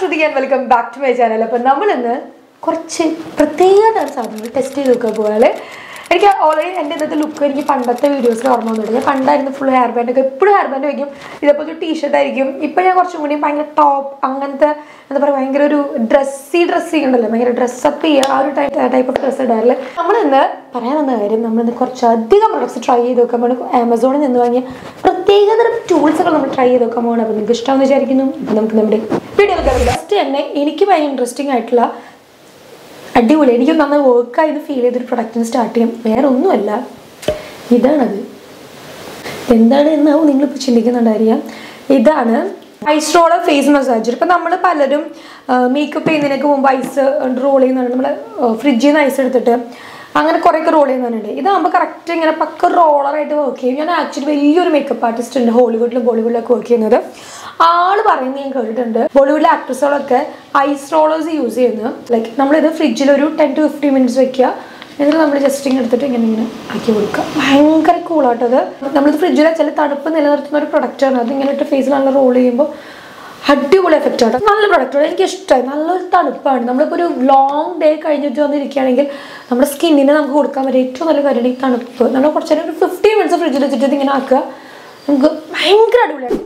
Shruti and welcome back to my channel അപ്പം നമ്മളിന്ന് കുറച്ച് പ്രത്യേക തരം സാധനങ്ങൾ ടെസ്റ്റ് ചെയ്ത് നോക്കാൻ പോകാല് എനിക്ക് ഓൾറെഡി എൻ്റെ ഇന്നത്തെ ലുക്ക് എനിക്ക് പണ്ടത്തെ വീഡിയോസിൽ ഓർമ്മ വന്നിട്ട് ഞാൻ പണ്ടായിരുന്നു ഫുൾ ഹെയർ ബാൻഡ് ഒക്കെ എപ്പോഴും ഹെയർ ബാൻഡ് വയ്ക്കും ഇതേപോലെ ഒരു ടീഷർട്ട് ആയിരിക്കും ഇപ്പം ഞാൻ കുറച്ചും കൂടി ഭയങ്കര ടോപ്പ് അങ്ങനത്തെ എന്താ പറയുക ഭയങ്കര ഒരു ഡ്രസ്സി ഡ്രസ്സിങ് ഉണ്ടല്ലോ ഭയങ്കര ഡ്രസ്സപ്പ് ചെയ്യുക ആ ഒരു ടൈപ്പ് ടൈപ്പ് ഓഫ് ഡ്രസ്സ് ഇടാറില്ല നമ്മളിന്ന് പറയാൻ വന്ന കാര്യം നമ്മളിന്ന് കുറച്ചധികം പ്രൊഡക്ട്സ് ട്രൈ ചെയ്ത് നോക്കാൻ വേണ്ടി ആമസോണിൽ നിന്ന് വാങ്ങിയ പ്രത്യേകതരം ടൂൾസുകൾ നമ്മൾ ട്രൈ ചെയ്ത് നോക്കാൻ പോകണം അപ്പോൾ നിങ്ങൾക്ക് ഇഷ്ടമെന്ന് വിചാരിക്കുന്നു അപ്പോൾ നമുക്ക് നമ്മുടെ വീഡിയോ ഫസ്റ്റ് തന്നെ എനിക്ക് ഭയങ്കര ഇൻട്രസ്റ്റിംഗ് ആയിട്ടുള്ള അടിപൊളി എനിക്ക് നന്നായി വർക്കായത് ഫീൽ ചെയ്തൊരു പ്രൊഡക്റ്റിന് സ്റ്റാർട്ട് ചെയ്യാം വേറെ ഒന്നുമല്ല ഇതാണത് എന്താണ് എന്നാവും നിങ്ങളിപ്പോൾ ചിന്തിക്കുന്നുണ്ടായിരിക്കാം ഇതാണ് ഐസ് റോളർ ഫേസ് മസാജർ ഇപ്പം നമ്മൾ പലരും മേക്കപ്പ് ചെയ്യുന്നതിനൊക്കെ മുമ്പ് ഐസ് റോൾ ചെയ്യുന്നുണ്ട് നമ്മൾ ഫ്രിഡ്ജിൽ നിന്ന് ഐസ് എടുത്തിട്ട് അങ്ങനെ കുറേയൊക്കെ റോൾ ചെയ്യുന്നുണ്ട് ഇതാകുമ്പോൾ കറക്റ്റ് ഇങ്ങനെ പക്ക റോളറായിട്ട് വർക്ക് ചെയ്യും ഞാൻ ആക്ച്വലി വലിയൊരു മേക്കപ്പ് ആർട്ടിസ്റ്റ് ഉണ്ട് ഹോളിവുഡിലും ബോളിവുഡിലൊക്കെ വർക്ക് ചെയ്യുന്നത് ആള് പറയുന്നത് ഞാൻ കേട്ടിട്ടുണ്ട് ബോളിവുഡിലെ ആക്ട്രസുകളൊക്കെ ഐസ് റോളേഴ്സ് യൂസ് ചെയ്യുന്നത് ലൈക്ക് നമ്മളിത് ഫ്രിഡ്ജിൽ ഒരു ടെൻ ടു ഫിഫ്റ്റീൻ മിനിറ്റ്സ് വെക്കുക എന്നിട്ട് നമ്മൾ ജസ്റ്റ് ഇങ്ങനെ എടുത്തിട്ട് ഇങ്ങനെ ഇങ്ങനെ ആക്കി കൊടുക്കുക ഭയങ്കര കൂളാട്ടത് നമ്മളിത് ഫ്രിഡ്ജിൽ ചില തണുപ്പ് നിലനിർത്തുന്ന ഒരു പ്രൊഡക്റ്റാണ് അത് ഇങ്ങനെ ഇട്ട് ഫേസിൽ നല്ല റോൾ ചെയ്യുമ്പോൾ അടിപൊളി എഫക്റ്റ് ആണ് നല്ല പ്രൊഡക്റ്റാണ് എനിക്ക് ഇഷ്ടമായി നല്ലൊരു തണുപ്പാണ് നമ്മളിപ്പോൾ ഒരു ലോങ് ഡേ കഴിഞ്ഞിട്ട് വന്നിരിക്കുകയാണെങ്കിൽ നമ്മുടെ സ്കിന്നിന് നമുക്ക് കൊടുക്കാൻ പറ്റിയ ഏറ്റവും നല്ല കാര്യമാണ് ഈ തണുപ്പ് നമ്മൾ കുറച്ച് നേരം ഒരു ഫിഫ്റ്റീൻ മിനിറ്റ്സ് ഫ്രിഡ്ജിൽ വെച്ചിട്ട് ഇത് ഇങ്ങനെ ആക്കുക നമുക്ക് ഭയങ്കര അടിപൊളിയാണ്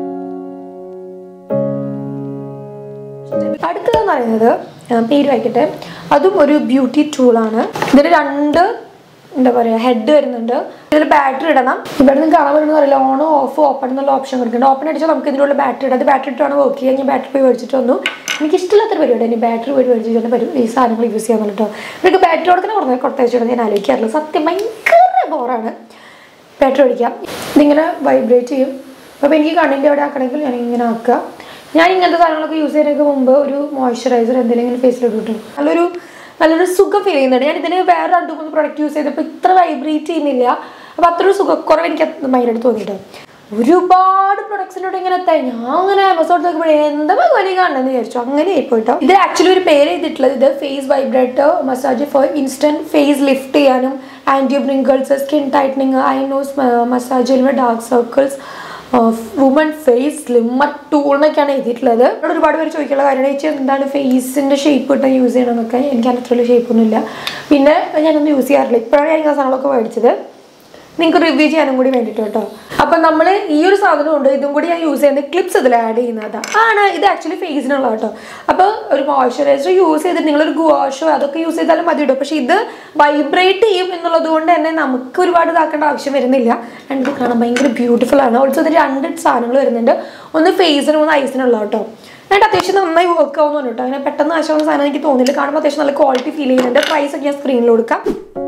അടുത്തതെന്ന് പറയുന്നത് ആ, പേര് വായിക്കട്ടെ അതും ഒരു ബ്യൂട്ടി ടൂളാണ് ഇതിന് രണ്ട് എന്താ പറയുക ഹെഡ് വരുന്നുണ്ട് ഇതിൽ ബാറ്ററി ഇടണം ഇവിടെ നിന്ന് കാണാൻ പറ്റുന്ന അറിയില്ല ഓണോ ഓഫ് ഓപ്പൺ എന്നുള്ള ഓപ്ഷൻ കൊടുക്കുന്നുണ്ട് ഓപ്പൺ അടിച്ചാൽ നമുക്ക് ഇതിനുള്ള ബാറ്ററി ഇടാം അത് ബാറ്ററി ഇട്ടാണ് വർക്ക് ചെയ്യുക ഞാൻ ബാറ്ററി പോയി മേടിച്ചിട്ട് വന്നു എനിക്ക് ഇഷ്ടമില്ലാത്തൊരു പരിപാടി ഇനി ബാറ്ററി പോയി മേടിച്ചിട്ട് പരി ഈ സാധനങ്ങൾ യൂസ് ചെയ്യാൻ കേട്ടോ എനിക്ക് ബാറ്ററി കൊടുക്കുന്ന കുറേ കൊടുത്തയച്ചിട്ട് ഞാൻ ആലോചിക്കാറില്ല സത്യം ഭയങ്കര ബോറാണ് ബാറ്ററി അടിക്കാം ഇതിങ്ങനെ വൈബ്രേറ്റ് ചെയ്യും അപ്പോൾ എനിക്ക് കണ്ണിൻ്റെ അവിടെ ആക്കണമെങ്കിൽ ഞാൻ ഇങ്ങനെ ആക്കുക ഞാൻ ഇങ്ങനത്തെ സാധനങ്ങളൊക്കെ യൂസ് ചെയ്യുന്നതിന് മുമ്പ് ഒരു മോയ്സ്ചറൈസർ എന്തെങ്കിലും ഫേസിൽ ഇട്ടിട്ട് നല്ലൊരു നല്ലൊരു സുഖം ഫീൽ ചെയ്യുന്നുണ്ട് ഞാൻ ഇതിന് വേറെ രണ്ട് മൂന്ന് പ്രൊഡക്റ്റ് യൂസ് ചെയ്തപ്പോൾ ഇത്ര വൈബ്രേറ്റ് ചെയ്യുന്നില്ല അപ്പോൾ അത്ര ഒരു സുഖക്കുറവ് എനിക്ക് മൈൻഡായിട്ട് തോന്നിയിട്ട് ഒരുപാട് പ്രൊഡക്ട്സിനോട് ഇങ്ങനെ എത്തായി ഞാൻ അങ്ങനെ ആമസോൺ നോക്കുമ്പോഴേ എന്താ ഭഗവാനി കാണണമെന്ന് വിചാരിച്ചു അങ്ങനെ ആയിപ്പോയിട്ടോ ഇത് ആക്ച്വലി ഒരു പേര് ചെയ്തിട്ടുള്ളത് ഇത് face vibrator massage for instant face lift ചെയ്യാനും anti wrinkles skin tightening eye nose massage dark circles woman face slimmer tool എന്നൊക്കെയാണ് എഴുതിയിട്ടുള്ളത് അവിടെ ഒരുപാട് പേര് ചോദിക്കാനുള്ള കാര്യമാണ് ചേച്ചി എന്താണ് ഫേസിൻ്റെ ഷേപ്പ് ഇട്ട് യൂസ് ചെയ്യണമെന്നൊക്കെ എനിക്ക് അതിനത്ര വലിയ ഷേപ്പൊന്നുമില്ല പിന്നെ ഞാനൊന്നും യൂസ് ചെയ്യാറില്ല ഇപ്പോഴാണ് ഞാൻ ഈ സാധനങ്ങളൊക്കെ മേടിച്ചത് നിങ്ങൾക്ക് റിവ്യൂ ചെയ്യാനും കൂടി വേണ്ടിയിട്ട് കേട്ടോ അപ്പം നമ്മൾ ഈ ഒരു സാധനം ഉണ്ട് ഇതും കൂടി ഞാൻ യൂസ് ചെയ്യുന്നത് ക്ലിപ്സ് ഇതിൽ ആഡ് ചെയ്യുന്നതാണ് ആണ് ഇത് ആക്ച്വലി ഫേസിനുള്ള കേട്ടോ അപ്പോൾ ഒരു മോയ്സ്ചറൈസർ യൂസ് ചെയ്തിട്ട് നിങ്ങളൊരു ഗുവാഷോ അതൊക്കെ യൂസ് ചെയ്താലും മതി കേട്ടോ പക്ഷേ ഇത് വൈബ്രേറ്റ് ചെയ്യും എന്നുള്ളത് കൊണ്ട് തന്നെ നമുക്ക് ഒരുപാട് ഇതാക്കേണ്ട ആവശ്യം വരുന്നില്ല ആൻഡ് ഇത് കാണാൻ ഭയങ്കര ബ്യൂട്ടിഫുൾ ആണ് ഓൾസോ ഇത് രണ്ട് സാധനങ്ങൾ വരുന്നുണ്ട് ഒന്ന് ഫേസിനും ഒന്ന് ഐസിനുള്ള കേട്ടോ എന്നിട്ട് അത്യാവശ്യം നന്നായി വർക്ക് ആവുന്നു കേട്ടോ അങ്ങനെ പെട്ടെന്ന് നാശമാവുന്ന സാധനം എനിക്ക് തോന്നില്ല കാണുമ്പോൾ അത്യാവശ്യം നല്ല ക്വാളിറ്റി ഫീൽ ചെയ്യുന്നുണ്ട് പ്രൈസ് ഒക്കെ ഞാൻ സ്ക്രീനിൽ കൊടുക്കാം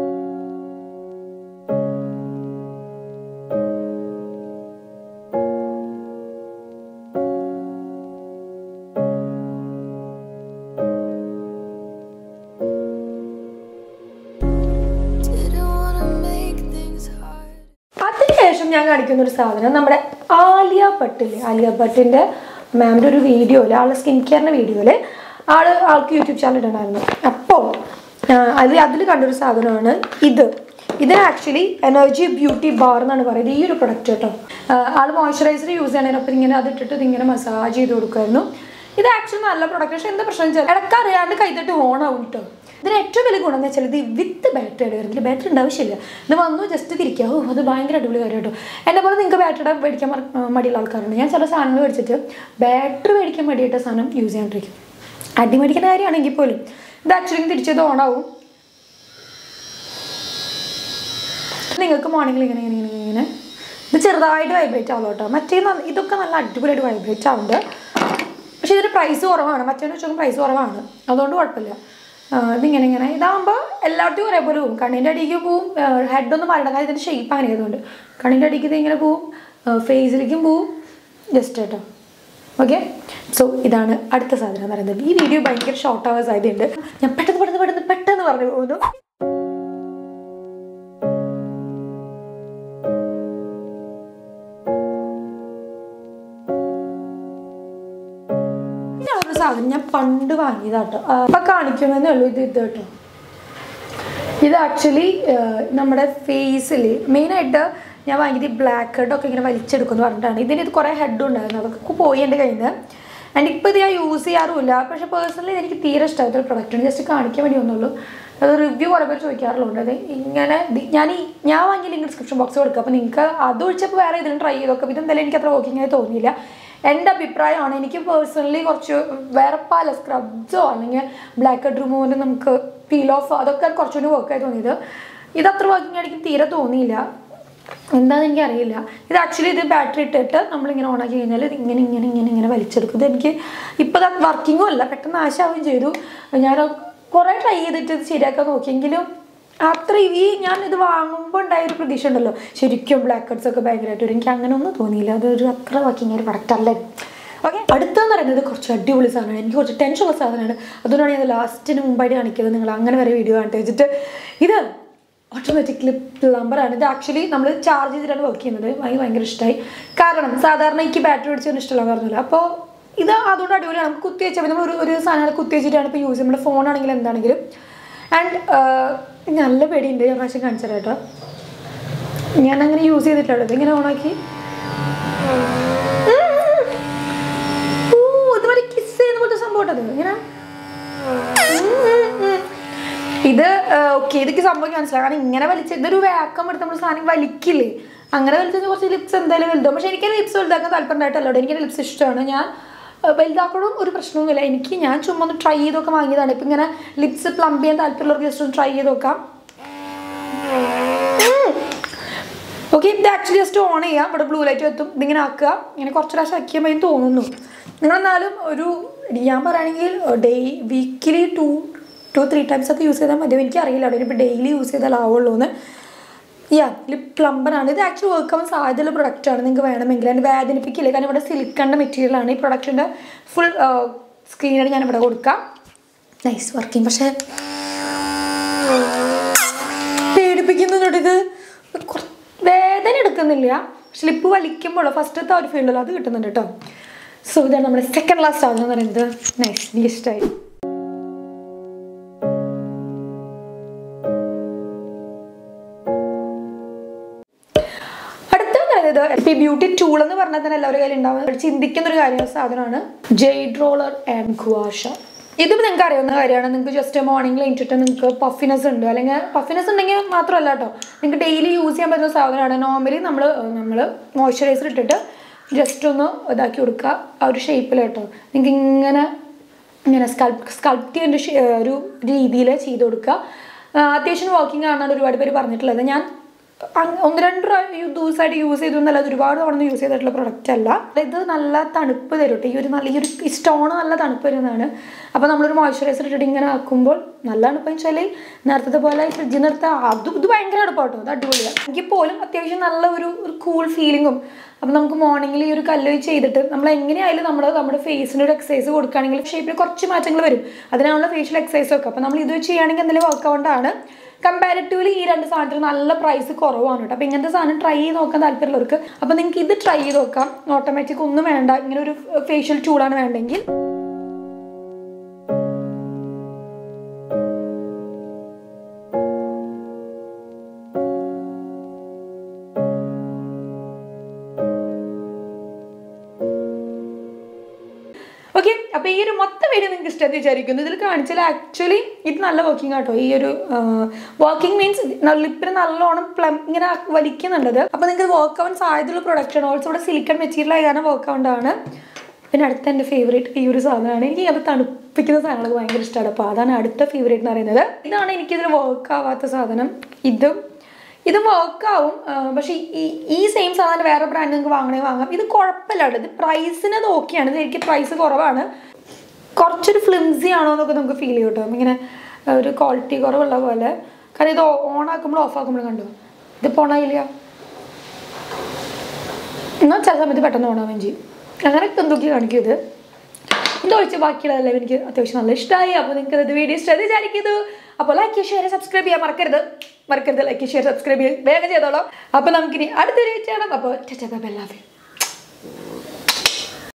Didn't wanna make things hard. അതിനുശേഷം ഞാൻ കാണിക്കുന്ന ഒരു സാധനം നമ്മുടെ ആലിയ ഭട്ടില്ലേ ആലിയ ഭട്ടിൻ്റെ മാമിൻ്റെ ഒരു വീഡിയോയിൽ ആളെ സ്കിൻ കെയറിൻ്റെ വീഡിയോയിൽ ആള് ആൾക്ക് യൂട്യൂബ് ചാനൽ ഇടണമായിരുന്നു അപ്പോൾ അത് അതിൽ കണ്ടൊരു സാധനമാണ് ഇത് ഇത് ആക്ച്വലി എനർജി ബ്യൂട്ടി ബാർ എന്നാണ് പറയുന്നത് ഈ ഒരു പ്രൊഡക്റ്റ് കേട്ടോ ആൾ മോയ്സ്ചറൈസർ യൂസ് ചെയ്യണതിനൊപ്പം ഇങ്ങനെ അത് ഇട്ടിട്ട് ഇതിങ്ങനെ മസാജ് ചെയ്ത് കൊടുക്കുമായിരുന്നു ഇത് ആക്ച്വലി നല്ല പ്രൊഡക്റ്റ് പക്ഷേ എന്താ പ്രശ്നം വെച്ചാൽ ഇടയ്ക്ക് അറിയാണ്ട് കൈതട്ട് ഓൺ ആവും കേട്ടോ ഇതിന് ഏറ്റവും വലിയ ഗുണം എന്ന് വെച്ചാൽ ഇത് വിത്ത് ബാറ്ററി വരുന്നില്ല ബാറ്ററി ഉണ്ട് ആവശ്യമില്ല ഇത് വന്നു ജസ്റ്റ് തിരിക്കുക ഓ അത് ഭയങ്കര അടിപൊളി കാര്യം കേട്ടോ എന്നെ പോലെ നിങ്ങൾക്ക് ബാറ്ററിയുടെ മേടിക്കാൻ മറ- ആ, മടിയുള്ള ആൾക്കാരുണ്ട് ഞാൻ ചില സാധനങ്ങൾ മേടിച്ചിട്ട് ബാറ്ററി മേടിക്കാൻ മടിയായിട്ട സാധനം യൂസ് ചെയ്യാണ്ടിരിക്കും അടി മേടിക്കുന്ന കാര്യമാണെങ്കിൽ പോലും ഇത് ആക്ച്വലി തിരിച്ചത് ഓണാവും നിങ്ങൾക്ക് മോർണിംഗിൽ ഇങ്ങനെ ഇങ്ങനെ ഇങ്ങനെ ഇങ്ങനെ ഇത് ചെറുതായിട്ട് വൈബ്രേറ്റ് ആവുള്ളൂ കേട്ടോ മറ്റേ ന- ഇതൊക്കെ നല്ല അടിപൊളിയായിട്ട് വൈബ്രേറ്റ് ആവുന്നുണ്ട് പക്ഷേ ഇതിന് പ്രൈസ് കുറവാണ് മറ്റേന്ന് വെച്ചാൽ പ്രൈസ് കുറവാണ് അതുകൊണ്ട് കുഴപ്പമില്ല ആ, ഇതിങ്ങനെ ഇങ്ങനെ ഇതാകുമ്പോൾ എല്ലായിടത്തും ഒരേപോലെ പോവും കണ്ണിൻ്റെ അടിക്ക് പോവും ഹെഡൊന്നും മാറേണ്ട കാര്യം ഇതിൻ്റെ ഷേപ്പ് അങ്ങനെ ആയതുകൊണ്ട് കണ്ണിൻ്റെ അടിക്ക് ഇത് ഇങ്ങനെ പോവും ഫേസിലേക്കും പോവും ജസ്റ്റ് കേട്ടോ ഓക്കെ സോ ഇതാണ് അടുത്ത സാധനം എന്ന് പറയുന്നത് ഈ വീഡിയോ ഭയങ്കര ഷോർട്ട് ആവാൻ സാധ്യതയുണ്ട് ഞാൻ പെട്ടെന്ന് പെട്ടെന്ന് പെട്ടെന്ന് പെട്ടെന്ന് പറഞ്ഞു പോകുന്നു പിന്നെ ഒരു സാധനം ഞാൻ പണ്ട് വാങ്ങിയതാട്ടോ അപ്പൊ കാണിക്കുന്നതേ ഉള്ളൂ ഇത് ഇത് കേട്ടോ ഇത് ആക്ച്വലി നമ്മുടെ ഫേസിൽ മെയിനായിട്ട് ഞാൻ വാങ്ങിയത് ബ്ലാക്ക് ഹെഡൊക്കെ ഇങ്ങനെ വലിച്ചെടുക്കുമെന്ന് പറഞ്ഞിട്ടാണ് ഇതിന് ഇത് കുറേ ഹെഡ് ഉണ്ടായിരുന്നു അതൊക്കെ പോയി എൻ്റെ കയ്യിൽ നിന്ന് ആൻഡ് ഇപ്പോൾ ഇത് ഞാൻ യൂസ് ചെയ്യാറുമില്ല പക്ഷേ പേഴ്സണലി എനിക്ക് തീരെ ഇഷ്ടമായിട്ടൊരു പ്രൊഡക്റ്റാണ് ജസ്റ്റ് കാണിക്കാൻ വേണ്ടി ഒന്നുള്ളൂ അത് റിവ്യൂ കുറേ പേര് ചോദിക്കാറുണ്ട് അത് ഇങ്ങനെ ദി- ഞാൻ ഈ ഞാൻ വാങ്ങിയ ലിങ്ക് ഡിസ്ക്രിപ്ഷൻ ബോക്സ് കൊടുക്കുക അപ്പോൾ നിങ്ങൾക്ക് അത് ഒഴിച്ചപ്പോൾ വേറെ ഇതിലും ട്രൈ ചെയ്ത് നോക്കാം ഇതെന്തായാലും എനിക്ക് അത്ര വർക്കിംഗ് ആയി തോന്നിയില്ല എൻ്റെ അഭിപ്രായമാണ് എനിക്ക് പേഴ്സണലി കുറച്ച് വേറെ പല സ്ക്രബ്സോ അല്ലെങ്കിൽ ബ്ലാക്ക് ഹെഡ് റിമൂവറിന് നമുക്ക് പീൽ ഓഫ് അതൊക്കെ കുറച്ചുകൂടി വർക്കായി തോന്നിയത് ഇത് അത്ര വർക്കിംഗ് ആയിരിക്കും തീരെ തോന്നിയില്ല എന്താണെന്ന് എനിക്കറിയില്ല ഇത് ആക്ച്വലി ഇത് ബാറ്ററി ഇട്ടിട്ട് നമ്മളിങ്ങനെ ഓണാക്കി കഴിഞ്ഞാൽ ഇത് ഇങ്ങനെ ഇങ്ങനെ ഇങ്ങനെ ഇങ്ങനെ വലിച്ചെടുക്കും ഇത് എനിക്ക് ഇപ്പോൾ അത് വർക്കിങ്ങും അല്ല പെട്ടെന്ന് നാശമാവുകയും ചെയ്തു ഞാൻ കുറേ ട്രൈ ചെയ്തിട്ട് ഇത് ശരിയാക്കാൻ നോക്കിയെങ്കിലും അത്ര ഈ ഞാൻ ഇത് വാങ്ങുമ്പോൾ ഉണ്ടായ ഒരു പ്രതീക്ഷ ഉണ്ടല്ലോ ശരിക്കും ബ്ലാക്ക് ഹെഡ്സ് ഒക്കെ ഭയങ്കരമായിട്ട് വരും എനിക്ക് അങ്ങനെ ഒന്നും തോന്നിയില്ല അതൊരു അത്ര വർക്കിംഗ് ഒരു പ്രൊഡക്റ്റ് അല്ലേ ഓക്കെ അടുത്തെന്ന് പറയുന്നത് കുറച്ച് അടിപൊളി സാധനമാണ് എനിക്ക് കുറച്ച് ടെൻഷനുള്ള സാധനമാണ് അതുകൊണ്ടാണ് ഞാൻ ലാസ്റ്റിന് മുമ്പായിട്ട് കാണിക്കുന്നത് നിങ്ങൾ അങ്ങനെ വരെ വീഡിയോ കാണിട്ട് വെച്ചിട്ട് ഇത് ഓട്ടോമാറ്റിക്കലി പ്ലംബറാണ് ഇത് ആക്ച്വലി നമ്മൾ ചാർജ് ചെയ്തിട്ടാണ് വർക്ക് ചെയ്യുന്നത് എനിക്ക് ഭയങ്കര ഇഷ്ടമായി കാരണം സാധാരണ എനിക്ക് ബാറ്ററി പിടിച്ചൊന്നും ഇഷ്ടമല്ല പറഞ്ഞില്ല അപ്പോൾ ഇത് അതുകൊണ്ട് അടിപൊളിയാണ് നമുക്ക് കുത്തി വെച്ചാൽ നമ്മൾ ഒരു ഒരു സാധനം കുത്തി വെച്ചിട്ടാണ് ഇപ്പോൾ യൂസ് ചെയ്യുന്നത് നമ്മുടെ ഫോണാണെങ്കിലും എന്താണെങ്കിലും ആൻഡ് നല്ല പേടിയുണ്ട് ഞാൻ പ്രാവശ്യം കാണിച്ചു തരാം കേട്ടോ ഞാൻ അങ്ങനെ യൂസ് ചെയ്തിട്ടുള്ളത് ഇതിങ്ങനെ ഓണാക്കി ഓ ഇതുവരെ കിസ് ചെയ്യുന്ന പോലത്തെ സംഭവം ഉണ്ടത് ഇങ്ങനെ ഇത് ഓക്കെ ഇതൊക്കെ സംഭവം മനസ്സിലാവും കാരണം ഇങ്ങനെ വലിച്ച ഇതൊരു വാക്കം എടുത്ത് നമ്മൾ സാധനം വലിക്കില്ലേ അങ്ങനെ വലിച്ച കുറച്ച് ലിപ്സ് എന്തായാലും വലുതും പക്ഷെ എനിക്ക് ലിപ്സ് വലുതാക്കാൻ താല്പര്യമായിട്ടല്ലോ എനിക്ക് ലിപ്സ് ഇഷ്ടമാണ് ഞാൻ ഏർ, വലുതാക്കണവും ഒരു പ്രശ്നവുമില്ല എനിക്ക് ഞാൻ ചുമ്മാ ഒന്ന് ട്രൈ ചെയ്തൊക്കെ വാങ്ങിയതാണ് ഇപ്പം ഇങ്ങനെ ലിപ്സ് പ്ലംബ് ചെയ്യാൻ താല്പര്യമുള്ളവർക്ക് ജസ്റ്റ് ഒന്ന് ട്രൈ ചെയ്ത് നോക്കാം ഓക്കെ ഇത് ആക്ച്വലി ജസ്റ്റ് ഓൺ ചെയ്യാം ഇവിടെ ബ്ലൂ ലൈറ്റ് എത്തും ഇതിങ്ങനെ ആക്കുക ഇങ്ങനെ കുറച്ച് പ്രാവശ്യം ആക്കിയാൽ മതി തോന്നുന്നു നിങ്ങളെന്നാലും ഒരു ഞാൻ പറയുകയാണെങ്കിൽ day weekly two two three times ഒക്കെ യൂസ് ചെയ്താൽ മതി എനിക്ക് അറിയില്ല അവിടെ ഇപ്പോൾ ഡെയിലി യൂസ് ചെയ്താൽ ആവുള്ളൂ എന്ന് യാ ലിപ് പ്ലംബറാണ് ഇത് ആക്ച്വലി വർക്ക് ആവാൻ സാധ്യതയുള്ള പ്രൊഡക്റ്റാണ് നിങ്ങൾക്ക് വേണമെങ്കിൽ അതിന് വേദനിപ്പിക്കില്ല കാരണം ഇവിടെ സിലിക്കണിൻ്റെ മെറ്റീരിയലാണ് ഈ പ്രൊഡക്റ്റിൻ്റെ ഫുൾ സ്ക്രീനായിട്ട് ഞാൻ ഇവിടെ കൊടുക്കാം നൈസ് വർക്കിംഗ് പക്ഷേ പേടിപ്പിക്കുന്നുണ്ട് ഇത് കുറ- വേദന എടുക്കുന്നില്ല സ്ലിപ്പ് വലിക്കുമ്പോൾ ഫസ്റ്റത്തെ ഒരു ഫീൽഡിൽ അത് കിട്ടുന്നുണ്ട് കേട്ടോ സോ ഇതാണ് നമ്മുടെ സെക്കൻഡ് ലാസ്റ്റ് സാധനം എന്ന് പറയുന്നത് നൈസ് എനിക്ക് ഇഷ്ടമായി അടുത്ത പറയുന്നത് ഇപ്പൊ ഈ ബ്യൂട്ടി ടൂൾ എന്ന് പറഞ്ഞാൽ തന്നെ എല്ലാവരുടെ കയ്യിൽ ഉണ്ടാവുന്ന ചിന്തിക്കുന്ന ഒരു കാര്യം സാധനമാണ് ജെയ്ഡ് റോളർ ആൻഡ് ഗുവാഷ ഇതിപ്പോൾ നിങ്ങൾക്ക് അറിയാവുന്ന കാര്യമാണ് നിങ്ങൾക്ക് ജസ്റ്റ് മോർണിംഗിൽ എണീറ്റിട്ട് നിങ്ങൾക്ക് പഫിനെസ് ഉണ്ട് അല്ലെങ്കിൽ പഫിനെസ് ഉണ്ടെങ്കിൽ മാത്രമല്ല കേട്ടോ നിങ്ങൾക്ക് ഡെയിലി യൂസ് ചെയ്യാൻ പറ്റുന്ന സാധനമാണ് നോർമലി നമ്മൾ നമ്മൾ മോയ്സ്ചറൈസർ ഇട്ടിട്ട് ജസ്റ്റ് ഒന്ന് ഇതാക്കി കൊടുക്കുക ആ ഒരു ഷേപ്പിൽ കേട്ടോ നിങ്ങൾക്ക് ഇങ്ങനെ ഇങ്ങനെ സ്കൾപ് സ്കൾപ്റ്റ് ചെയ്യേണ്ട ഷേ- ഒരു രീതിയിൽ ചെയ്ത് കൊടുക്കുക ആ, അത്യാവശ്യം വർക്കിംഗ് ആണെന്നാണ് ഒരുപാട് പേര് പറഞ്ഞിട്ടുള്ളത് ഞാൻ അങ് ഒന്ന് രണ്ട് പ്രാ- യു- ദിവസമായിട്ട് യൂസ് ചെയ്തു എന്നല്ലാതെ ഒരുപാട് തവണ യൂസ് ചെയ്തിട്ടുള്ള പ്രൊഡക്റ്റ് അല്ല ഇത് നല്ല തണുപ്പ് തരും കേട്ടോ ഈ ഒരു നല്ല ഈ ഒരു സ്റ്റോൺ നല്ല തണുപ്പ് വരുന്നതാണ് അപ്പോൾ നമ്മളൊരു മോയ്സ്ചറൈസർ ഇട്ടിട്ട് ഇങ്ങനെ ആക്കുമ്പോൾ നല്ല തണുപ്പ് വെച്ചാൽ നേരത്തെ പോലെ ഫ്രിഡ്ജിൽ നിന്ന് എടുത്താൽ അത് ഇത് ഭയങ്കര അടുപ്പാട്ടോ അത് അടിപൊളിയാണ് എനിക്ക് പോലും അത്യാവശ്യം നല്ല ഒരു ഒരു കൂൾ ഫീലിങ്ങും അപ്പം നമുക്ക് മോർണിംഗിൽ ഈ ഒരു കല്ല് ചെയ്തിട്ട് നമ്മൾ എങ്ങനെയായാലും നമ്മൾ നമ്മുടെ ഫേസിന് ഒരു എക്സസൈസ് കൊടുക്കുകയാണെങ്കിൽ ഷേപ്പിൽ കുറച്ച് മാറ്റങ്ങൾ വരും അതിനാണുള്ള ഫേഷ്യൽ എക്സസൈസ് ഒക്കെ അപ്പം നമ്മൾ ഇത് വെച്ച് ചെയ്യുകയാണെങ്കിൽ എന്തെങ്കിലും വർക്ക് ആവുകൊണ്ടാണ് കമ്പാരിറ്റീവ്ലി ഈ രണ്ട് സാധനത്തിന് നല്ല പ്രൈസ് കുറവാണ് കേട്ടോ അപ്പോൾ ഇങ്ങനത്തെ സാധനം ട്രൈ ചെയ്ത് നോക്കാൻ താല്പര്യമുള്ളവർക്ക് അപ്പോൾ നിങ്ങൾക്ക് ഇത് ട്രൈ ചെയ്ത് നോക്കാം ഓട്ടോമാറ്റിക് ഒന്നും വേണ്ട ഇങ്ങനെ ഒരു ഫേഷ്യൽ ടൂളാണ് വേണ്ടെങ്കിൽ ഓക്കെ അപ്പോൾ ഈ ഒരു മൊത്തം വീഡിയോ നിങ്ങൾക്ക് ഇഷ്ടമെന്ന് വിചാരിക്കുന്നു ഇതിൽ കാണിച്ചാൽ ആക്ച്വലി ഇത് നല്ല വർക്കിംഗ് ആട്ടോ ഈ ഒരു വർക്കിംഗ് മീൻസ് ലിപ്പിന് നല്ലോണം പ്ലം ഇങ്ങനെ വലിക്കുന്നുണ്ടത് അപ്പോൾ നിങ്ങൾക്ക് വർക്ക് ആവാൻ സാധ്യതയുള്ള പ്രൊഡക്ഷൻ ഓൾസോ ഇവിടെ സിലിക്കൺ മെറ്റീരിയൽ ആയി കാരണം വർക്ക് ആവേണ്ടതാണ് പിന്നെ അടുത്ത എൻ്റെ ഫേവറേറ്റ് ഈ ഒരു സാധനമാണ് എനിക്ക് അത് തണുപ്പിക്കുന്ന സാധനങ്ങൾ ഭയങ്കര ഇഷ്ടമാണ് അപ്പോൾ അതാണ് അടുത്ത ഫേവറേറ്റ് എന്ന് പറയുന്നത് ഇതാണ് എനിക്കിതിൽ വർക്ക് ആവാത്ത സാധനം ഇതും ഇത് വർക്കാവും പക്ഷേ ഈ ഈ സെയിം സാധനം വേറെ ബ്രാൻഡ് നിങ്ങൾക്ക് വാങ്ങണേ വാങ്ങാം ഇത് കുഴപ്പമില്ല കേട്ടോ ഇത് പ്രൈസിന് അത് ഓക്കെയാണ് ഇത് എനിക്ക് പ്രൈസ് കുറവാണ് കുറച്ചൊരു ഫ്ലിംസി ആണോ എന്നൊക്കെ നമുക്ക് ഫീൽ ചെയ്യും കേട്ടോ ഇങ്ങനെ ആ, ഒരു ക്വാളിറ്റി കുറവുള്ള പോലെ കാരണം ഇത് ഓൺ ആക്കുമ്പോൾ ഓഫ് ആക്കുമ്പോൾ കണ്ടോ ഇതിപ്പോൾ ഓണായില്ല എന്നാൽ ചില സമയത്ത് പെട്ടെന്ന് ഓണാവുകയും ചെയ്യും അങ്ങനെ എന്തൊക്കെ കാണിക്കും ഇത് ഇതൊഴിച്ച് ബാക്കിയുള്ളതെല്ലാം എനിക്ക് അത്യാവശ്യം നല്ല ഇഷ്ടമായി അപ്പോൾ നിങ്ങൾക്ക് ഇത് വീഡിയോ ഇഷ്ടമായി വിചാരിക്കുന്നു അപ്പോൾ ലൈക്ക് ഷെയർ സബ്സ്ക്രൈബ് ചെയ്യാൻ മറക്കരുത് മറക്കരുത് ലൈക്ക് ഷെയർ സബ്സ്ക്രൈബ് ചെയ്ത് വേഗം ചെയ്തോളാം അപ്പോൾ നമുക്കിനി അടുത്തൊരു വീഡിയോ ചെയ്യണം അപ്പോൾ ബൈ ബൈ ലവ് യു